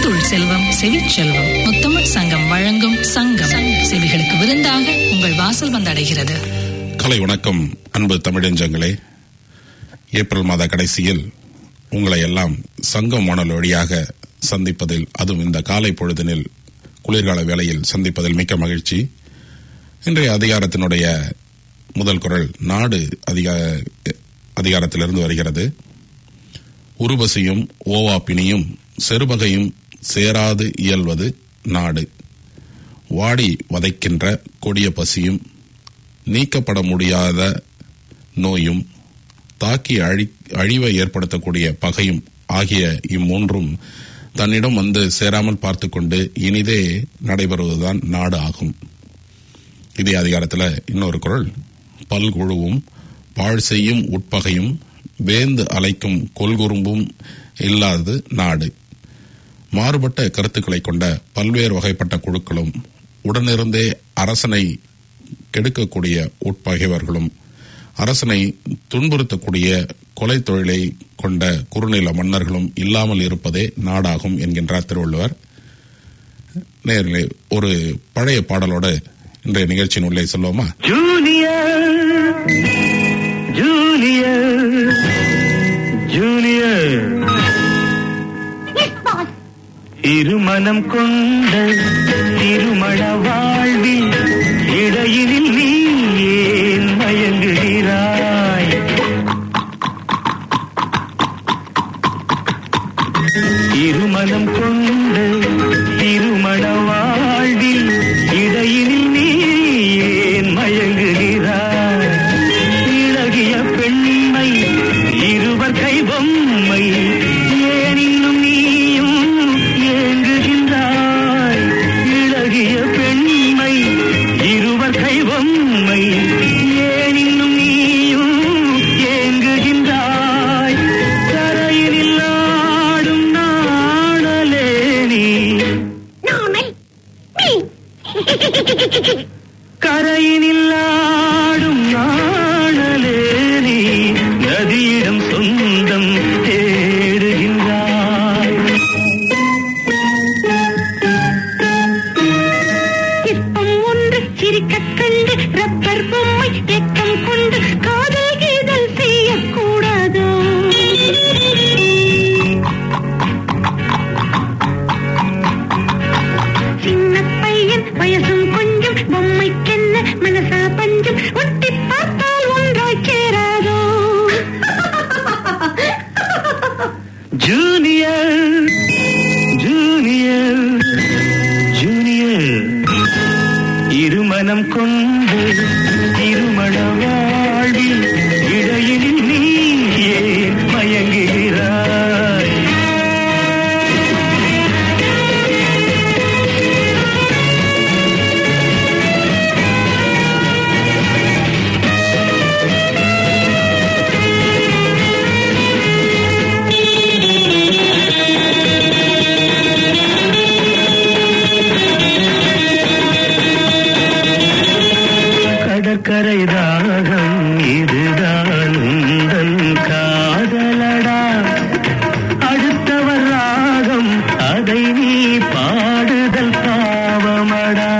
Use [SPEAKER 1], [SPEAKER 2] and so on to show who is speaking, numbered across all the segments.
[SPEAKER 1] செய்யுள் செல்வம் செவிச்செல்வம் முத்தமிழ் சங்கம் வழங்கும் சங்கம் செவிகளுக்கு விருந்தாக உங்கள் வாசல் வந்தடைகிறது
[SPEAKER 2] கலை வணக்கம் அன்பு தமிழஞ்சங்களே ஏப்ரல் மாத கடைசியில் உங்களை எல்லாம் சங்கம் வானொலி வழியாக சந்திப்பதில் அதுவும் இந்த காலை பொழுதினில் குளிர்கால வேளையில் சந்திப்பதில் மிக்க மகிழ்ச்சி இன்றைய அதிகாரத்தினுடைய முதல் குரல் நாடு அதிகா அதிகாரத்திலிருந்து வருகிறது உருவசியும் ஓவாப்பினியும் செருபகையும் சேராது இயல்வது நாடு வாடி வதைக்கின்ற கொடிய பசியும் நீக்கப்பட முடியாத நோயும் தாக்கி அழி அழிவை ஏற்படுத்தக்கூடிய பகையும் ஆகிய இம்மூன்றும் தன்னிடம் வந்து சேராமல் பார்த்து கொண்டு இனிதே நடைபெறுவதுதான் நாடு ஆகும் இதே அதிகாரத்தில் இன்னொரு குரல் பல்குழுவும் பாழ் செய்யும் உட்பகையும் வேந்து அலைக்கும் கொல்குறும்பும் இல்லாதது நாடு மாறுபட்ட கருத்துக்களை கொண்ட பல்வேறு வகைப்பட்ட குழுக்களும் உடனிருந்தே அரசனை கெடுக்கக்கூடிய உட்பகைவர்களும் அரசனை துன்புறுத்தக்கூடிய கொலை தொழிலை கொண்ட குறுநில மன்னர்களும் இல்லாமல் இருப்பதே நாடாகும் என்கின்றார் திருவள்ளுவர் நேரிலே ஒரு பழைய பாடலோட இன்றைய நிகழ்ச்சியின் உள்ளே சொல்லுவோமா
[SPEAKER 3] ஜூனியர் ஜூனியர் ஜூனியர் இருமனம் கொண்ட திருமண வாழ்வில் இடையினில் நீ ஏன் மயங்குகிறாய் இருமனம் கொண்ட திருமண வாழ்வில் இடையினில் நீ ஏன் மயங்குகிறாய் இழகிய பெண்மை இருவர் கை பொம்மை ஏன் இன்னும் நீயும் ஏங்குகின்றாய் இழகிய பெண்மை இருவர் கை பொம்மை ஏன் இன்னும் நீயும் ஏங்குகின்றாய் கரையினில் ஆடும் நாடலே நீ கரையினில் ஆடும் நாணலே நீ நதியிடம் சொந்தம் தேடுகின்றாய்
[SPEAKER 4] சிற்பம் ஒன்று சிரிக்கக் கண்டு ரப்பர் பொம்மை வெக்கம் கொண்டு காதல் கீதல் செய்யக்கூடாதோ சின்ன பையன் வயசும் கொஞ்சம் பொம்மைக்கென்ன மனசா பஞ்சம் ஒட்டி பார்த்தால் ஒன்றாய் சேராதோ
[SPEAKER 3] ஜூனியர் ஜூனியர் ஜூனியர் இருமனம் கொண்டு திருமண வாழ்வில் இடையினில் நீ ஏன் மயங்குகிறாய் கடற்கரை தாகம் இதுதான் உந்தன் காதலடா அடுத்தவர் ராகம் அதை நீ பாடுதல் பாவமடா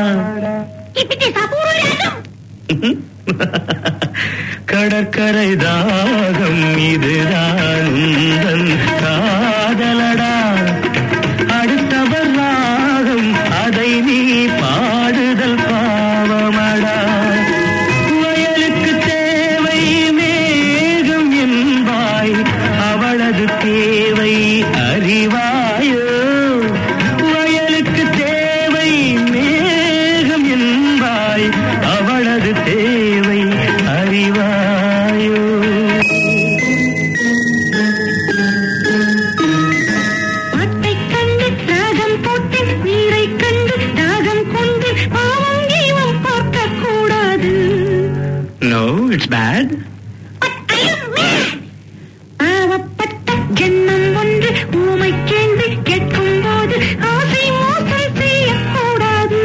[SPEAKER 3] கடற்கரை தாகம் இதுதான் உந்தன் காதலடா அடுத்தவர் ராகம் அதை நீ பாடுதல் பாவமடா வயலுக்கு தேவை மேகம் என்பாய் அவளது தேவை அறிவாயோ வயலுக்கு தேவை மேகம் என்பாய் அவளது தேவை அறிவாயோ
[SPEAKER 4] பாட்டைக் கண்டு ராகம் போட்டு நீரைக் கண்டு ராகம் கொண்டு பாவம் தெய்வம் பார்க்கக் கூடாது
[SPEAKER 3] நோ இட்ஸ் பேட்
[SPEAKER 4] பாவப்பட்ட ஜென்மம் ஒன்று ஊமை கேண்டு கேட்கும் போது ஆசை மோசம் செய்யக்கூடாது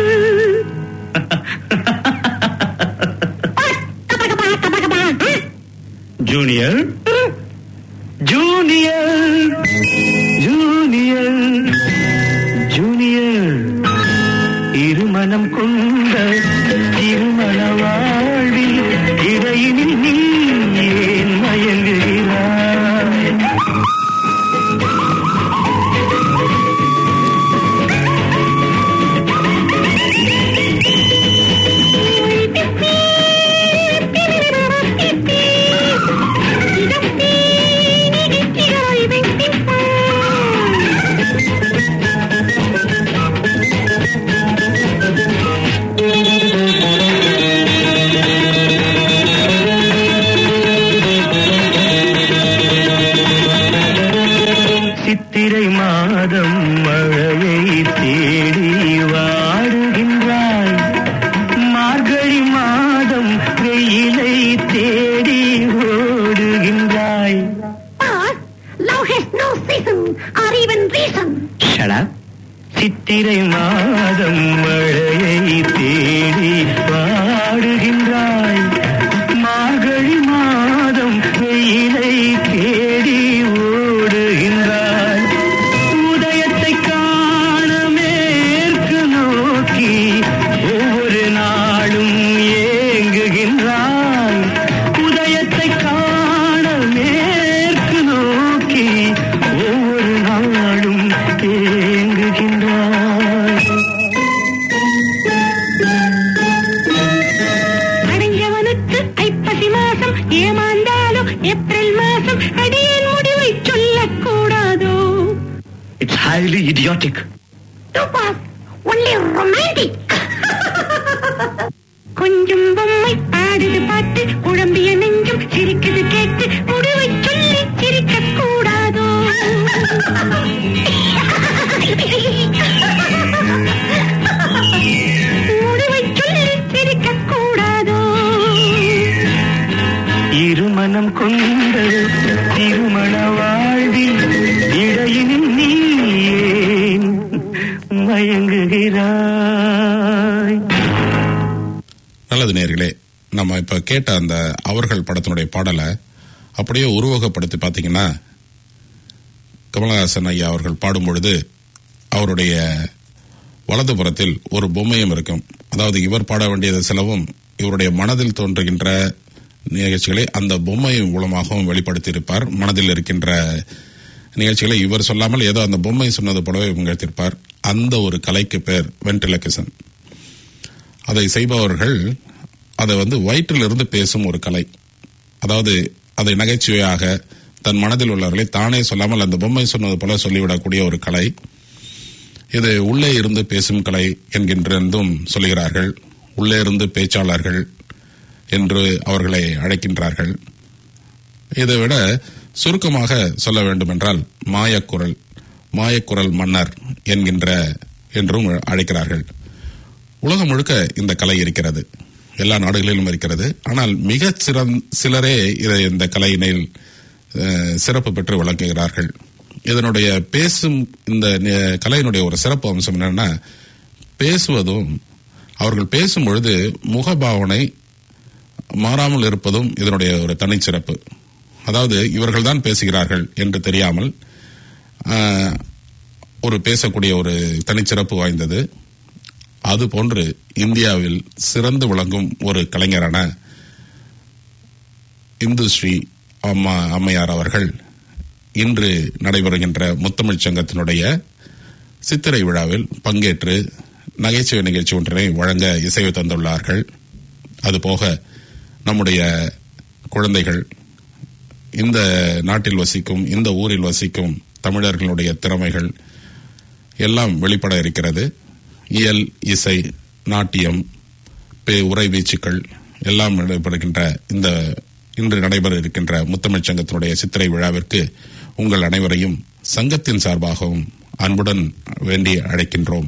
[SPEAKER 3] ஜூனியர் ஜூனியர் ஜூனியர் நியர் இருமனம் கொண்ட திருமண வாழ்வில் இடையினில் நீ ஏன் மயங்குகிறாய் சித்திரை மாதம் மழையை தேடி வாடுகின்றாய் மார்கழி மாதம் வெயிலை தேடி ஓடுகின்றாய்
[SPEAKER 4] Love has no season or even reason.
[SPEAKER 3] ஷடா சித்திரை மாதம் மழையை தேடி பாடுகின்றாய் மார்கழி மாதம் வெயிலை தேடி ஓடுகின்றாய் உதயத்தை காண மேற்கு நோக்கி ஒவ்வொரு நாளும் ஏங்குகின்றாய் உதயத்தை காண மேற்கு நோக்கி ஒவ்வொரு நாளும் ஏங்குகின்றாய்
[SPEAKER 4] அடைஞ்சவனுக்கு ஐப்பசி மாசம் ஏமாந்தாலும் ஏப்ரல் மாசம் அடியேன் முடிவை சொல்லக்கூடாதோ
[SPEAKER 3] It's highly idiotic.
[SPEAKER 4] Topaz, only romantic. கொஞ்சம் பொம்மை பாடுது பாட்டு குழம்பிய நெஞ்சும் சிரிக்குது கேட்டு முடிவை சொல்லி சிரிக்க கூடாதோ முடிவை சொல்லி சிரிக்க கூடாதோ
[SPEAKER 3] இருமனம் கொண்ட திருமண வாழ்வில் இடையினில் நீ ஏன் மயங்குகிறாய்
[SPEAKER 2] நல்லது நேர்களே நம்ம இப்ப கேட்ட அந்த அவர்கள் படத்தினுடைய பாடலை அப்படியே உருவகப்படுத்தி பார்த்தீங்கன்னா கமலஹாசன் ஐயா அவர்கள் பாடும் பொழுது அவருடைய வலதுபுறத்தில் ஒரு பொம்மையும் இருக்கும் அதாவது இவர் பாட வேண்டியது சிலவும் இவருடைய மனதில் தோன்றுகின்ற நிகழ்ச்சிகளை அந்த பொம்மை மூலமாகவும் வெளிப்படுத்தியிருப்பார் மனதில் இருக்கின்ற நிகழ்ச்சிகளை இவர் சொல்லாமல் ஏதோ அந்த பொம்மை சொன்னது போலவே நிகழ்த்தியிருப்பார் அந்த ஒரு கலைக்கு பேர் வென்ட்ரிலக்கிசன் அதை செய்பவர்கள் அதை வந்து வயிற்றிலிருந்து பேசும் ஒரு கலை அதாவது அதை நகைச்சுவையாக தன் மனதில் உள்ளவர்களை தானே சொல்லாமல் அந்த பொம்மை சொன்னது போல சொல்லிவிடக்கூடிய ஒரு கலை இது உள்ளே இருந்து பேசும் கலை என்கின்றதும் சொல்லுகிறார்கள் உள்ளே இருந்து பேச்சாளர்கள் என்று அவர்களை அழைக்கின்றார்கள் இதை விட சுருக்கமாக சொல்ல வேண்டுமென்றால் மாயக்குரல் மாயக்குரல் மன்னர் என்கின்ற என்றும் அழைக்கிறார்கள் உலகம் முழுக்க இந்த கலை இருக்கிறது எல்லா நாடுகளிலும் இருக்கிறது ஆனால் மிக சிறந் சிலரே இதை இந்த கலையினில் அஹ், சிறப்பு பெற்று விளங்குகிறார்கள் இதனுடைய பேசும் இந்த நி- கலையினுடைய ஒரு சிறப்பு அம்சம் என்னன்னா பேசுவதும் அவர்கள் பேசும் பொழுது முகபாவனை மாறாமல் இருப்பதும் இதனுடைய ஒரு தனிச்சிறப்பு அதாவது இவர்கள் தான் பேசுகிறார்கள் என்று தெரியாமல் ஆஹ், ஒரு பேசக்கூடிய ஒரு தனிச்சிறப்பு வாய்ந்தது அதுபோன்று இந்தியாவில் சிறந்து விளங்கும் ஒரு கலைஞரான இந்து ஸ்ரீ அம்மா அம்மையார் அவர்கள் இன்று நடைபெறுகின்ற முத்தமிழ்ச் சங்கத்தினுடைய சித்திரை விழாவில் பங்கேற்று நகைச்சுவை நிகழ்ச்சி ஒன்றினை வழங்க இசைவு தந்துள்ளார்கள் அதுபோக நம்முடைய குழந்தைகள் இந்த நாட்டில் வசிக்கும் இந்த ஊரில் வசிக்கும் தமிழர்களுடைய திறமைகள் எல்லாம் வெளிப்பட இருக்கிறது இயல் இசை நாட்டியம் பே உரை வீச்சுக்கள் எல்லாம் நடைபெறுகின்ற இந்த இன்று நடைபெற இருக்கின்ற முத்தமிழ்ச் சங்கத்தினுடைய சித்திரை விழாவிற்கு உங்கள் அனைவரையும் சங்கத்தின் சார்பாகவும் அன்புடன் வேண்டி அழைக்கின்றோம்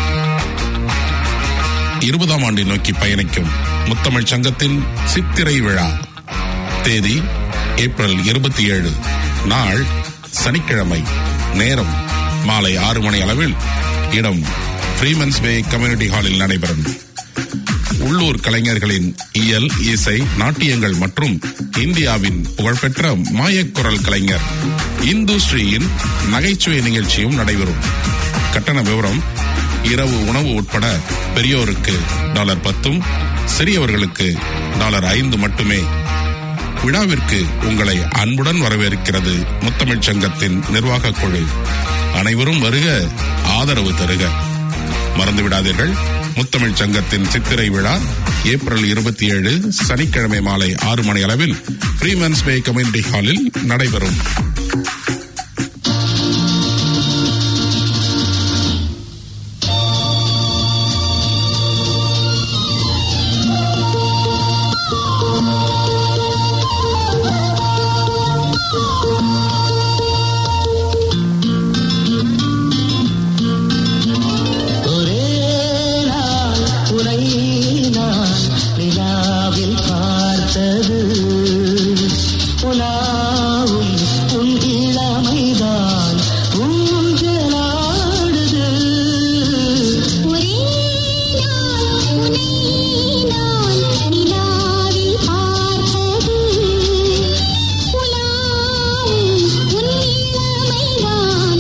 [SPEAKER 2] இருபதாம் ஆண்டை நோக்கி பயணிக்கும் முத்தமிழ்ச் சங்கத்தின் சித்திரை விழா தேதி ஏப்ரல் இருபத்தி ஏழு நாள் சனிக்கிழமை நேரம் மாலை ஆறு மணி அளவில் இடம் ஃப்ரீமன்ஸ் வே கம்யூனிட்டி ஹாலில் நடைபெறும் உள்ளூர் கலைஞர்களின் இயல் இசை நாட்டியங்கள் மற்றும் இந்தியாவின் புகழ்பெற்ற மாயக்குரல் கலைஞர் இந்து ஸ்ரீயின் நகைச்சுவை நிகழ்ச்சியும் நடைபெறும் கட்டண விவரம் இரவு உணவு உட்பட பெரியோருக்கு டாலர் பத்தும் சிறியவர்களுக்கு டாலர் ஐந்து மட்டுமே விழாவிற்கு உங்களை அன்புடன் வரவேற்கிறது முத்தமிழ்ச் சங்கத்தின் நிர்வாகக் குழு அனைவரும் வருக ஆதரவு தருக மறந்துவிடாதீர்கள் முத்தமிழ்ச் சங்கத்தின் சித்திரை விழா ஏப்ரல் இருபத்தி ஏழு சனிக்கிழமை மாலை ஆறு மணி அளவில் ஃப்ரீமன்ஸ் பே கம்யூனிட்டி ஹாலில் நடைபெறும்
[SPEAKER 5] ஒரே நாள் உனை நான் நிலாவில் பார்த்தது உலாவும் உன் இளமைதான் ஊஞ்சலாடுது
[SPEAKER 4] ஒரே நாள் உன்னை நான் நிலாவில் பார்த்தது உலாவும் உன் இளமைதான்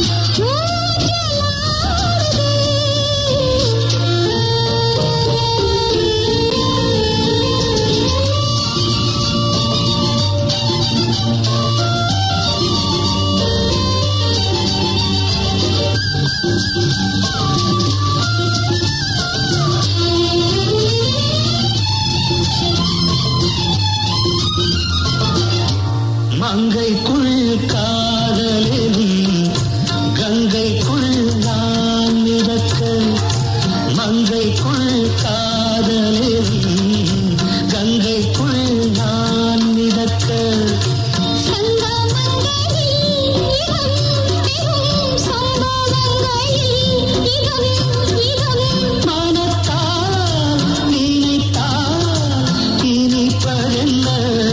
[SPEAKER 5] மங்கைக்குள் காதலிலும் கங்கைக்குள் நான் மிதக்க மங்கைக்குள் காதலிலும் கங்கைக்குள் நான் மிதக்க மனத்தால் நினைத்தால் இனிப்பதென்ன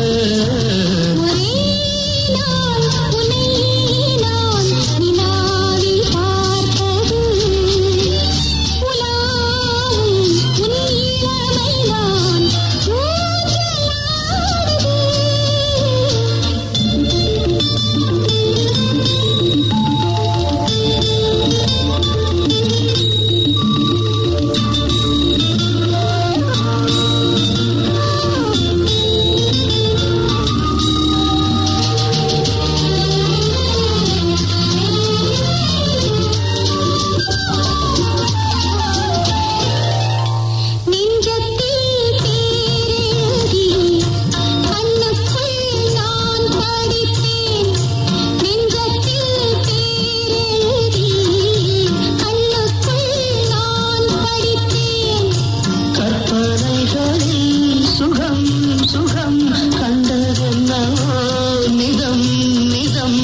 [SPEAKER 4] நெஞ்சத்தில் பேரெழுதி கண்ணுக்குள் நான் படித்தேன் நெஞ்சத்தில் பேரெழுதி கண்ணுக்குள் நான் படித்தேன்
[SPEAKER 5] கற்பனைகளில் சுகம் சுகம் கண்டதென்னவோ நிதம் நிதம்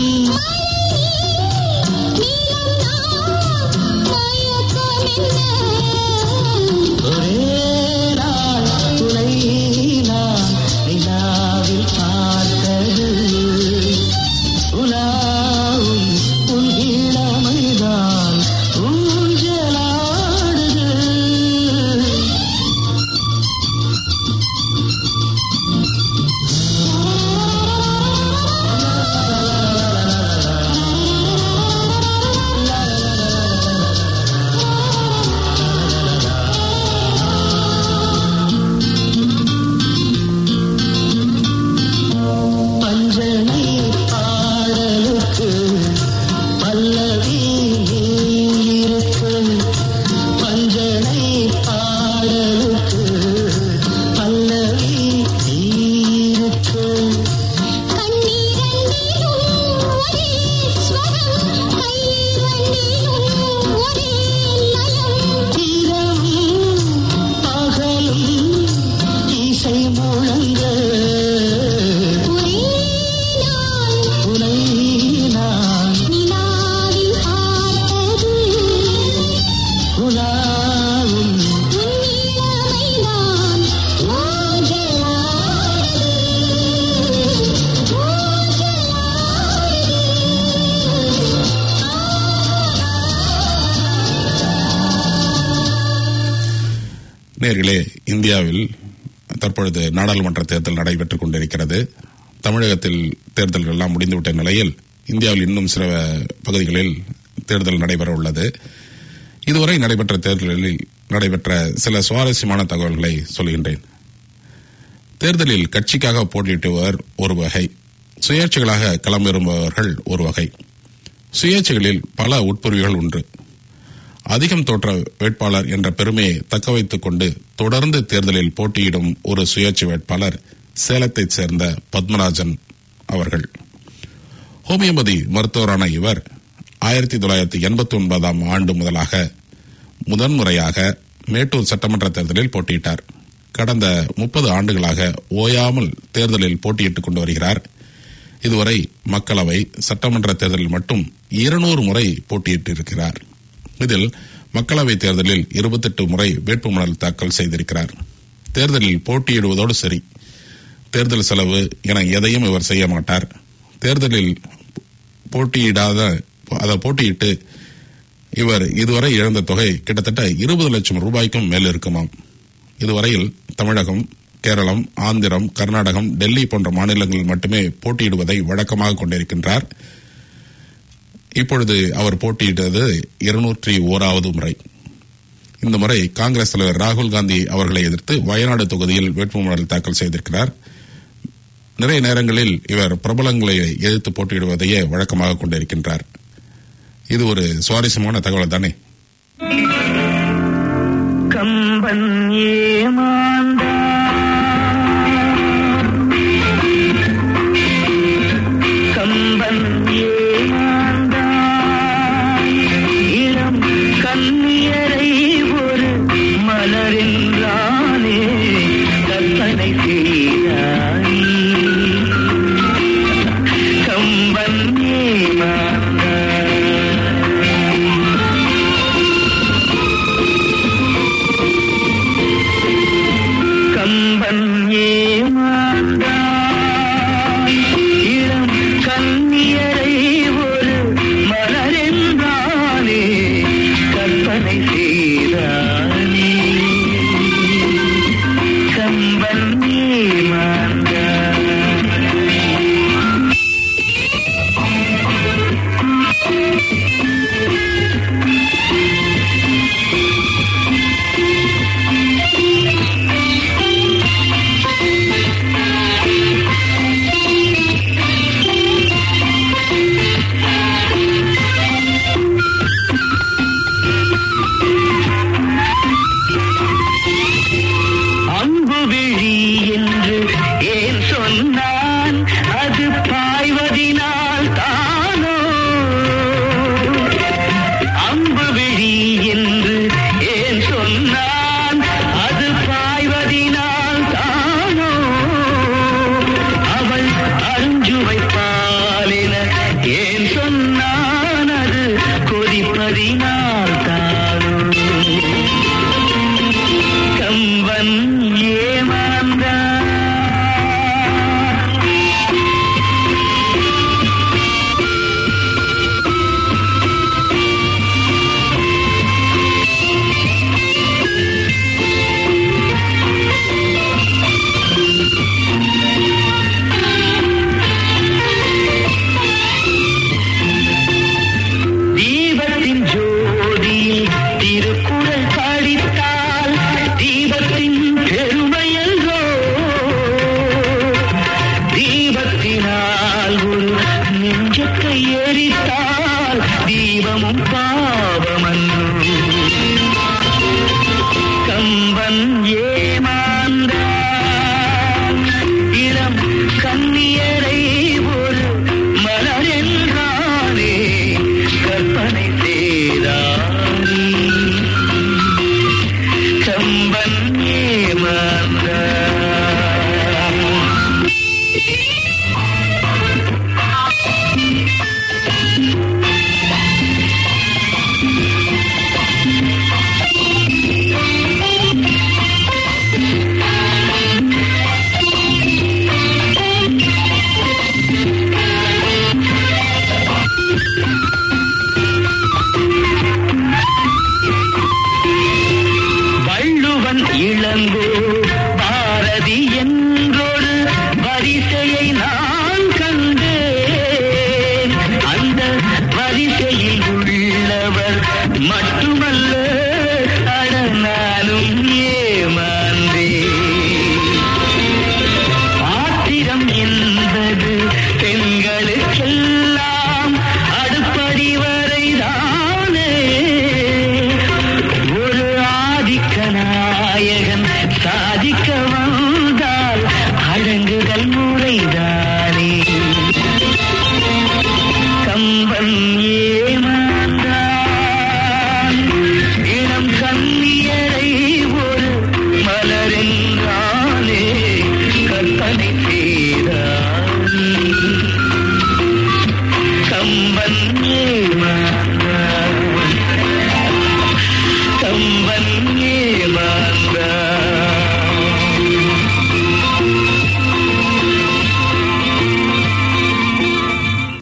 [SPEAKER 5] ஒரே நாள் உனை நான் நிலாவில் பார்த்தது உலாவும் உன் இளமைதான் ஊஞ்சலாடுது பஞ்சனை பாடலுக்கு பல்லவி இருக்கு பஞ்சனை பாடலுக்கு பல்லவி இருக்கு இரவும் பகலும் இசை முழங்க உனை நான் உலாவும்
[SPEAKER 2] நேர்களே இந்தியாவில் தற்பொழுது நாடாளுமன்ற தேர்தல் நடைபெற்றுக் கொண்டிருக்கிறது தமிழகத்தில் தேர்தல்கள் எல்லாம் முடிந்துவிட்ட நிலையில் இந்தியாவில் இன்னும் சில பகுதிகளில் தேர்தல் நடைபெற உள்ளது இதுவரை நடைபெற்ற தேர்தலில் நடைபெற்ற சில சுவாரஸ்யமான தகவல்களை சொல்கின்றேன் தேர்தலில் கட்சிக்காக போட்டியிட்டவர் ஒரு வகை சுயேட்சைகளாக களமிறங்குபவர்கள் ஒரு வகை சுயேட்சைகளில் பல உட்பிரிவுகள் உண்டு அதிகம் தோற்ற வேட்பாளர் என்ற பெருமையை தக்க வைத்துக் கொண்டு தொடர்ந்து தேர்தலில் போட்டியிடும் ஒரு சுயேட்சை வேட்பாளர் சேலத்தைச் சேர்ந்த பத்மராஜன் அவர்கள் ஹோமியோபதி மருத்துவரான இவர் ஆயிரத்தி தொள்ளாயிரத்தி எண்பத்தி ஒன்பதாம் ஆண்டு முதலாக முதன்முறையாக மேட்டூர் சட்டமன்ற தேர்தலில் போட்டியிட்டார் கடந்த முப்பது ஆண்டுகளாக ஓயாமல் தேர்தலில் போட்டியிட்டுக் கொண்டு வருகிறார் இதுவரை மக்களவை சட்டமன்ற தேர்தலில் மட்டும் இருநூறு முறை போட்டியிட்டிருக்கிறார் இதில் மக்களவை தேர்தலில் இருபத்தெட்டு முறை வேட்புமனு தாக்கல் செய்திருக்கிறார் தேர்தலில் போட்டியிடுவதோடு சரி தேர்தல் செலவு என எதையும் இவர் செய்ய மாட்டார் தேர்தலில் போட்டியிடாத அதை போட்டியிட்டு இவர் இதுவரை இழந்த தொகை கிட்டத்தட்ட இருபது லட்சம் ரூபாய்க்கும் மேல் இருக்குமாம் இதுவரையில் தமிழகம் கேரளம் ஆந்திரம் கர்நாடகம் டெல்லி போன்ற மாநிலங்களில் மட்டுமே போட்டியிடுவதை வழக்கமாக கொண்டிருக்கின்றார் இப்பொழுது அவர் போட்டியிட்டது இருநூற்றி ஓராவது முறை இந்த முறை காங்கிரஸ் தலைவர் ராகுல் காந்தி அவர்களை எதிர்த்து வயநாடு தொகுதியில் வேட்புமனு தாக்கல் செய்திருக்கிறார் நிறைய நேரங்களில் இவர் பிரபலங்களை எதிர்த்து போட்டியிடுவதையே வழக்கமாக கொண்டிருக்கின்றார் இது ஒரு சுவாரஸ்யமான தகவல் தானே
[SPEAKER 3] கம்பன் ஏமாந்தா கம்பன் ஏமாந்தா இளம் கண்ணியரை ஒரு மலரென்றானே கற்பனை செய்தாய் கம்பன் ஏமாந்தா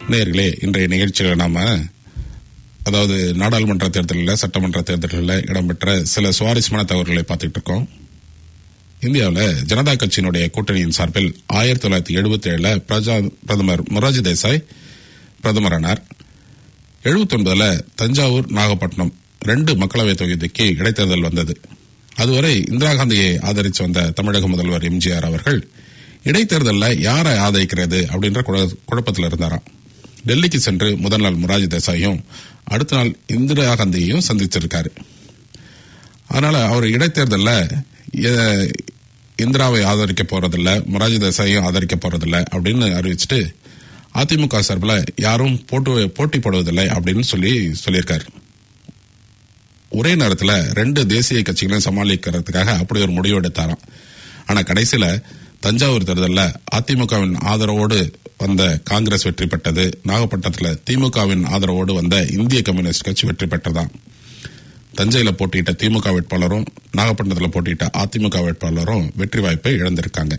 [SPEAKER 2] நேர்களே இன்றைய நிகழ்ச்சியில் நாம அதாவது நாடாளுமன்ற தேர்தலில் சட்டமன்ற தேர்தல்களில் இடம்பெற்ற சில சுவாரஸ்யமான தகவல்களை பார்த்துட்டு இருக்கோம் இந்தியாவில் ஜனதா கட்சியினுடைய கூட்டணியின் சார்பில் ஆயிரத்தி தொள்ளாயிரத்தி எழுபத்தி ஏழுல பிரதமர் மொராஜி தேசாய் பிரதமரானார் எழுபத்தொன்பதுல தஞ்சாவூர் நாகப்பட்டினம் ரெண்டு மக்களவைத் தொகுதிக்கு இடைத்தேர்தல் வந்தது அதுவரை இந்திரா காந்தியை ஆதரித்து வந்த தமிழக முதல்வர் எம்ஜிஆர் அவர்கள் இடைத்தேர்தலில் யாரை ஆதரிக்கிறது அப்படின்ற குழ- குழப்பத்தில் இருந்தாராம் டெல்லிக்கு சென்று முதல் நாள் மொராஜி தேசாயும் அடுத்த நாள் இந்திரா காந்தியையும் சந்திச்சிருக்காரு அதனால அவர் இடைத்தேர்தலில் எ- இந்திராவை ஆதரிக்க போறதில்ல மொராஜி தேசாயையும் ஆதரிக்க போறதில்ல அப்படின்னு அறிவிச்சுட்டு அதிமுக சார்பில் யாரும் போட்டு போட்டி போடுவதில்லை அப்படின்னு சொல்லி சொல்லியிருக்காரு ஒரே நேரத்தில் ரெண்டு தேசிய கட்சிகளையும் சமாளிக்கிறதுக்காக அப்படி ஒரு முடிவு எடுத்தாராம் ஆனா கடைசியில தஞ்சாவூர் தேர்தலில் அதிமுகவின் ஆதரவோடு வந்த காங்கிரஸ் வெற்றி பெற்றது நாகப்பட்டினத்தில் திமுகவின் ஆதரவோடு வந்த இந்திய கம்யூனிஸ்ட் கட்சி வெற்றி பெற்றதாம் தஞ்சையில போட்டியிட்ட திமுக வேட்பாளரும் நாகப்பட்டினத்தில் போட்டியிட்ட அதிமுக வேட்பாளரும் வெற்றி வாய்ப்பை இழந்திருக்காங்க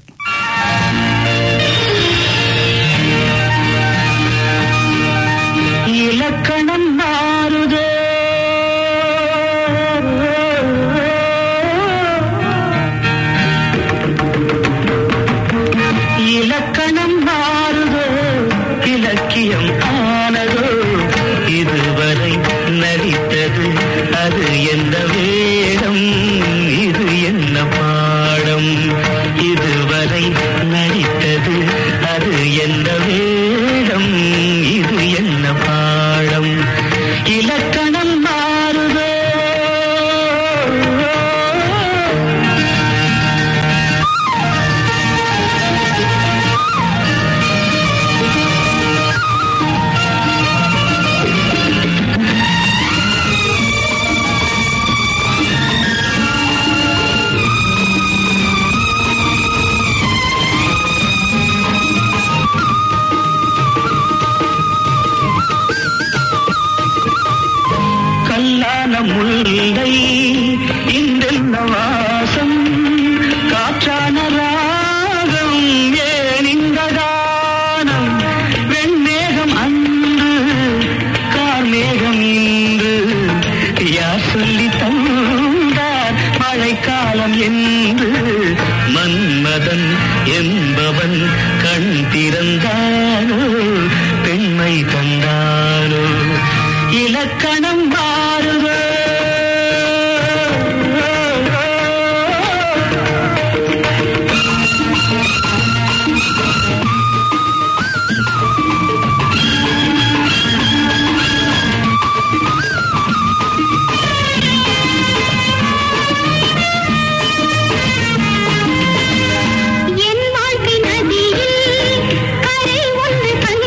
[SPEAKER 3] இலக்கணம் மாறுதே இலக்கணம் மாறுதோ இலக்கியம் ஆனதோ இதுவரை நடித்தது அது என்ன வேடம் இது என்ன பாடம் இதுவரை நடித்தது அது என்ன வேடம் இது என்ன பாடம் இலக்கணம் மாறுதோ கல்லான முல்லை இன்றென்ன வாசம் காற்றான ராகம் ஏன் இந்த கானம் வெண்மேகம் அன்று கார்மேகம் இன்று யார் சொல்லி தந்தார் மழைக்காலம் என்று மன்மதன் என்பவன் கண் திறந்தானோ பெண்மை தந்தானோ இலக்கணம் மாறுதோ
[SPEAKER 4] என் வாழ்க்கை நதியில் கரை ஒன்று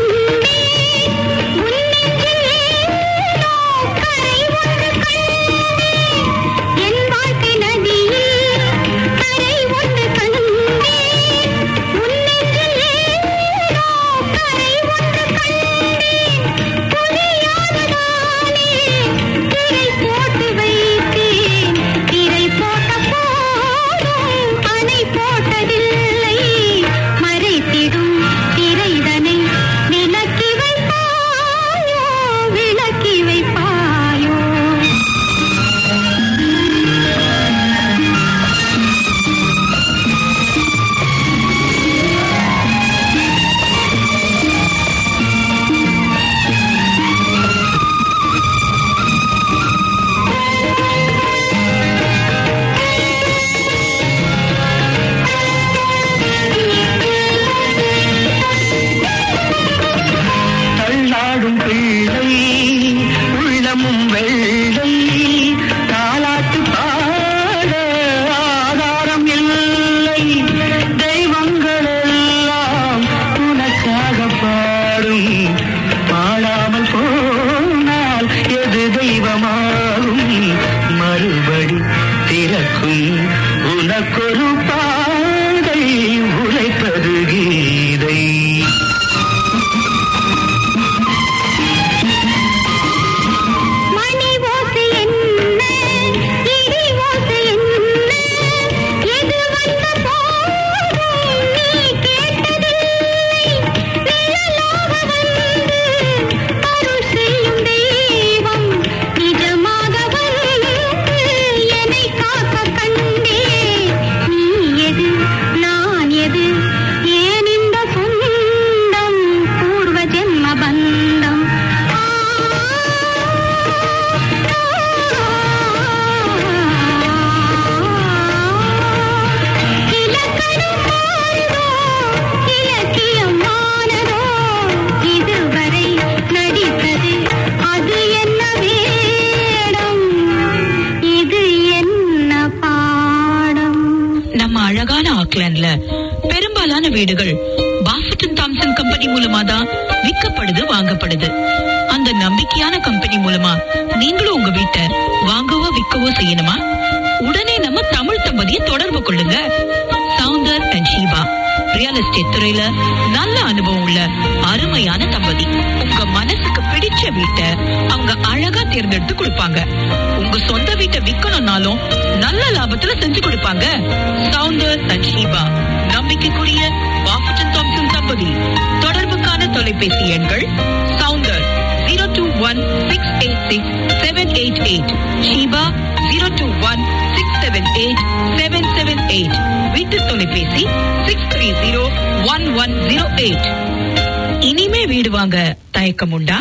[SPEAKER 6] வீடுகள் பாஃபட்டன் தாம்சன் கம்பெனி மூலமா தான் விற்கப்படுது வாங்கப்படுது அந்த நம்பிக்கையான கம்பெனி மூலமா நீங்களும் உங்க வீட்டை வாங்கவோ விற்கவோ செய்யணுமா உடனே நம்ம தமிழ் தம்பதியை தொடர்பு கொள்ளுங்க Soundar and Sheeba real estate துறையில நல்ல அனுபவம் உள்ள அருமையான தம்பதி உங்க மனசுக்கு பிடிச்ச வீட்டை அவங்க அழகா தேர்ந்தெடுத்து கொடுப்பாங்க உங்க சொந்த வீட்டை விக்கணும்னாலும் நல்ல லாபத்துல செஞ்சு கொடுப்பாங்க சவுந்தர் அண்ட் ஷீபா நம்பிக்கைக்குரிய பாஃபட்டன் தாம்சன் தம்பதி தொடர்புக்கான தொலைபேசி எண்கள் Soundar zero two one six eight six seven eight eight Sheeba zero two one six seven eight seven seven eight வீட்டு தொலைபேசி six three zero one one zero eight இனிமே வீடு வாங்க தயக்கம் உண்டா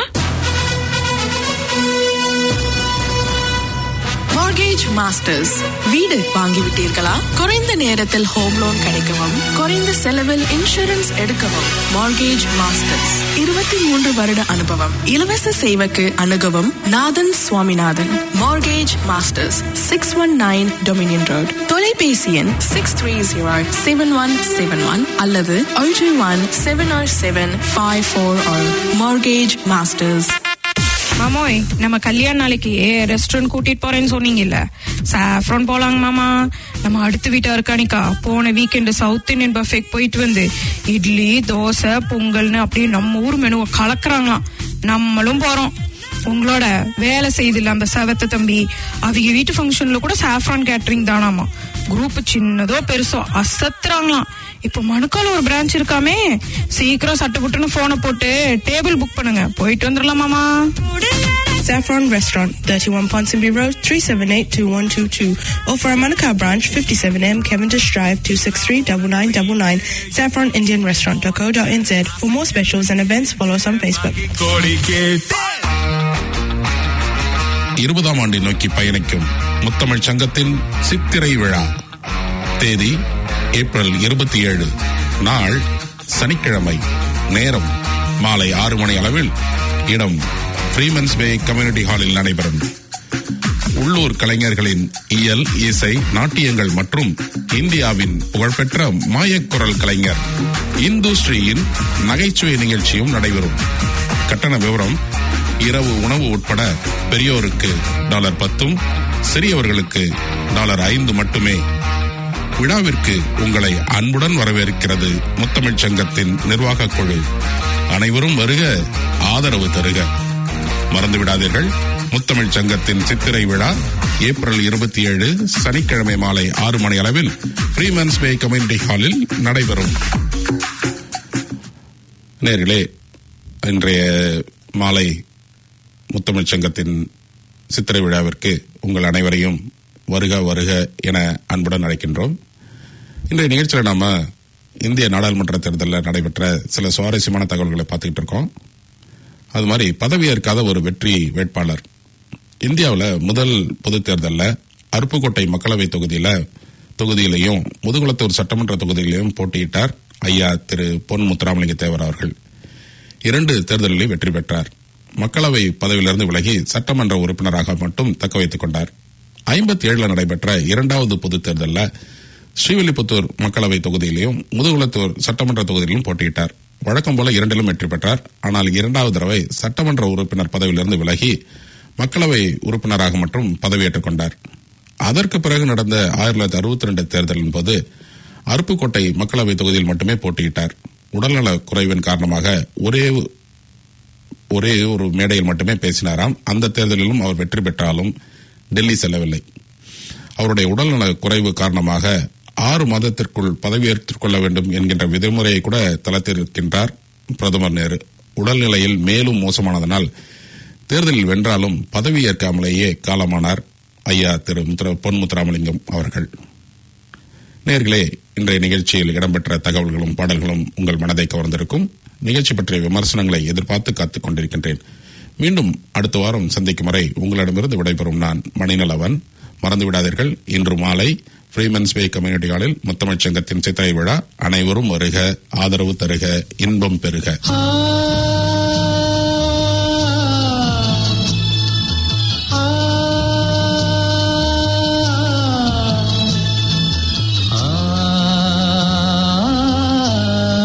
[SPEAKER 7] மார்கேஜ் மாஸ்டர்ஸ் வீடு வாங்கிவிட்டீர்களா குறைந்த நேரத்தில் ஹோம் லோன் கிடைக்கவும் குறைந்த செலவில் இன்சூரன்ஸ் எடுக்கவும் மார்கேஜ் மாஸ்டர்ஸ் இருபத்தி மூன்று வருட அனுபவம் இலவச சேவைக்கு அணுகவும் Nathan Swaminathan mortgage masters six one nine Dominion road தொலைபேசி எண் six three zero seven one seven one அல்லது ஒன்று one seven or seven five four mortgage masters
[SPEAKER 8] மாமோய் நம்ம கல்யாண நாளைக்கு ரெஸ்டாரண்ட் கூட்டிட்டு போறேன்னு சொன்னீங்கல்ல சாஃப்ரான் போலாங்க மாமா நம்ம அடுத்த வீட்டா இருக்கானிக்கா போன வீக்கெண்டு சவுத் இந்தியன் பஃபேக்கு போயிட்டு வந்து இட்லி தோசை பொங்கல்னு அப்படியே நம்ம ஊர் மெனுவை கலக்குறாங்களாம் நம்மளும் போறோம் உங்களோட வேலை செய்தில்ல அந்த செவத்த தம்பி அவங்க வீட்டு ஃபங்க்ஷன்ல கூட சாஃப்ரான் கேட்டரிங் தானாமா குரூப் சின்னதோ பெருசோ அசத்துறாங்களாம் இப்போ மணுக்கால ஒரு பிரான்ச் இருக்காமே சீக்கிரம் சட்டுப்புட்டுன்னு போனை போட்டு டேபிள் புக் பண்ணுங்க போயிட்டு வந்துடலாம் மாமா
[SPEAKER 9] Saffron Restaurant, 31 Ponsonby Road, 378-2122. Or for our Manukau branch, 57M Cavendish Drive, 263-9999. Saffron Indian Restaurant.co.nz. For more specials and events, follow us on Facebook.
[SPEAKER 2] இருபதாம் ஆண்டை நோக்கி பயணிக்கும் முத்தமிழ் சங்கத்தின் சித்திரை விழா தேதி ஏப்ரல் இருபத்தி ஏழு நாள் சனிக்கிழமை நேரம் மாலை ஆறு மணி அளவில் இடம் ஃப்ரீமன்ஸ் பே கம்யூனிட்டி ஹாலில் நடைபெறும் உள்ளூர் கலைஞர்களின் இயல் இசை நாட்டியங்கள் மற்றும் இந்தியாவின் புகழ்பெற்ற மாயக்குரல் கலைஞர் இந்துஸ்ரீயின் நகைச்சுவை நிகழ்ச்சியும் நடைபெறும் கட்டண விவரம் இரவு உணவு உட்பட பெரியோருக்கு டாலர் பத்தும் சிறியவர்களுக்கு டாலர் ஐந்து மட்டுமே விழாவிற்கு உங்களை அன்புடன் வரவேற்கிறது முத்தமிழ்ச் சங்கத்தின் நிர்வாகக் குழு அனைவரும் வருக ஆதரவு தருக மறந்துவிடாதீர்கள் முத்தமிழ் சங்கத்தின் சித்திரை விழா ஏப்ரல் இருபத்தி ஏழு சனிக்கிழமை மாலை ஆறு மணி அளவில் ஃப்ரீமன்ஸ் பே கம்யூனிட்டி ஹாலில் நடைபெறும் நேர்களே இன்றைய மாலை முத்தமிழ் சங்கத்தின் சித்திரை விழாவிற்கு உங்கள் அனைவரையும் வருக வருக என அன்புடன் அழைக்கின்றோம் இன்றைய நிகழ்ச்சியில் நாம இந்திய நாடாளுமன்ற தேர்தலில் நடைபெற்ற சில சுவாரஸ்யமான தகவல்களை பார்த்துக்கிட்டு இருக்கோம் அது மாதிரி பதவியேற்காத ஒரு வெற்றி வேட்பாளர் இந்தியாவில் முதல் பொதுத் தேர்தலில் அருப்புக்கோட்டை மக்களவை தொகுதியில தொகுதியிலையும் முதுகுளத்தூர் சட்டமன்ற தொகுதியிலையும் போட்டியிட்டார் ஐயா திரு பொன் முத்துராமலிங்க தேவர் அவர்கள் இரண்டு தேர்தலில் வெற்றி பெற்றார் மக்களவை பதவியிலிருந்து விலகி சட்டமன்ற உறுப்பினராக மட்டும் தக்க வைத்துக் கொண்டார் ஐம்பத்தி ஏழுல நடைபெற்ற இரண்டாவது பொதுத் தேர்தலில் ஸ்ரீவில்லிபுத்தூர் மக்களவை தொகுதியிலையும் முதுகுளத்தூர் சட்டமன்ற தொகுதியிலும் போட்டியிட்டார் வழக்கம் போல இரண்டிலும் வெற்றி பெற்றார் ஆனால் இரண்டாவது தடவை சட்டமன்ற உறுப்பினர் பதவியிலிருந்து விலகி மக்களவை உறுப்பினராக மட்டும் பதவியேற்றுக் கொண்டார் அதற்கு பிறகு நடந்த ஆயிரத்தி தொள்ளாயிரத்தி அறுபத்தி ரெண்டு தேர்தலின் போது அருப்புக்கோட்டை மக்களவை தொகுதியில் மட்டுமே போட்டியிட்டார் உடல்நல குறைவின் காரணமாக ஒரே ஒரே ஒரு மேடையில் மட்டுமே பேசினாராம் அந்த தேர்தலிலும் அவர் வெற்றி பெற்றாலும் டெல்லி செல்லவில்லை அவருடைய உடல்நல குறைவு காரணமாக ஆறு மாதத்திற்குள் பதவியேற்றுக் கொள்ள வேண்டும் என்கின்ற விதிமுறையை கூட தளர்த்திருக்கின்றார் பிரதமர் நேரு உடல்நிலையில் மேலும் மோசமானதனால் தேர்தலில் வென்றாலும் பதவியேற்காமலேயே காலமானார் ஐயா திரு முத்துர பொன் முத்துராமலிங்கம் அவர்கள் நேர்களே இன்றைய நிகழ்ச்சியில் இடம்பெற்ற தகவல்களும் பாடல்களும் உங்கள் மனதை கவர்ந்திருக்கும் நிகழ்ச்சி பற்றிய விமர்சனங்களை எதிர்பார்த்து காத்துக் கொண்டிருக்கின்றேன் மீண்டும் அடுத்த வாரம் சந்திக்கும் வரை உங்களிடமிருந்து விடைபெறும் நான் மணிநலவன் மறந்துவிடாதீர்கள் இன்று மாலை ஃப்ரீமன்ஸ் பே கம்யூனிட்டி ஹாலில் முத்தமிழ்ச் சங்கத்தின் சித்திரை விழா அனைவரும் வருக ஆதரவு தருக இன்பம் பெறுக
[SPEAKER 5] ஆ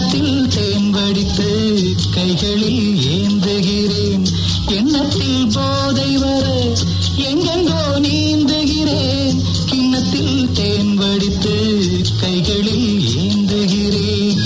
[SPEAKER 5] கிண்ணத்தில் தேன் வடித்து கைகளில் ஏந்துகிறேன் எண்ணத்தில் போதை வர எங்கெங்கோ நீந்துகிறேன் கிண்ணத்தில் தேன் வடித்து கைகளில் ஏந்துகிறேன்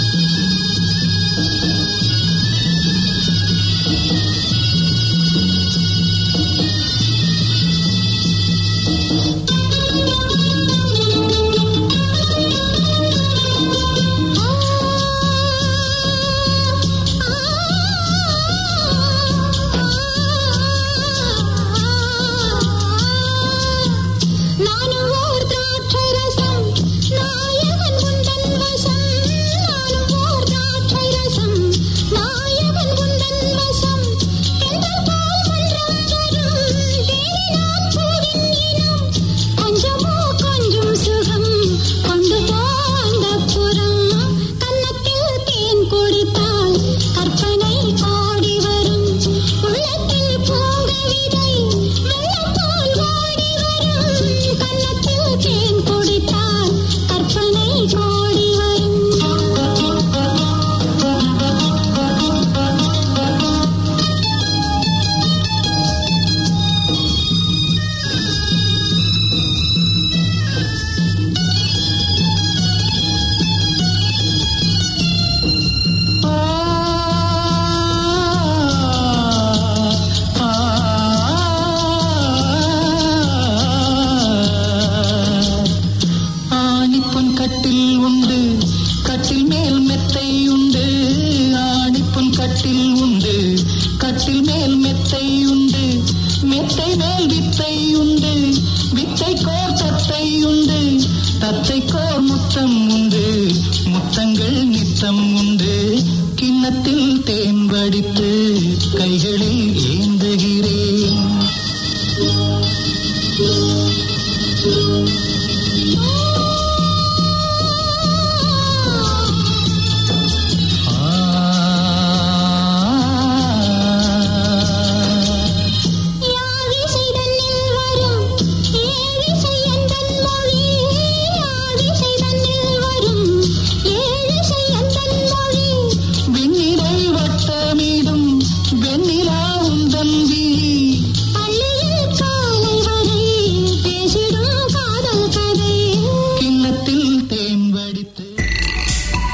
[SPEAKER 4] நானும் ஓர் திராட்சை ரசம் நாயகன் உந்தன் வசம் நானும் ஓர் திராட்சை ரசம் நாயகன் உந்தன் வசம் எங்கள் போல் மன்றம் தரும் தேனினாம் பூவின் இனம் கொஞ்சமோ கொஞ்சம் சுகம் கொண்டு போ அந்தப்புறம் கன்னத்தில் தேன் குடித்தால் கற்பனை கோடி வரும் உள்ளத்தில் பூங்கவிதை வெள்ளம் போல் ஓடி வரும் கன்னத்தில் தேன் குடித்தால் கற்பனை கோடி வரும்
[SPEAKER 5] ஆணிப்பொன் கட்டில் உண்டு கட்டில் மேல் மெத்தை உண்டு ஆணிப்பொன் கட்டில் உண்டு கட்டில் மேல் மெத்தை உண்டு மெத்தை மேல் வித்தை உண்டு வித்தை கோர் தத்தை உண்டு தத்தை கோர் முத்தம் உண்டு முத்தங்கள் நித்தம் உண்டு கிண்ணத்தில் தேன் வடித்து கைகளில்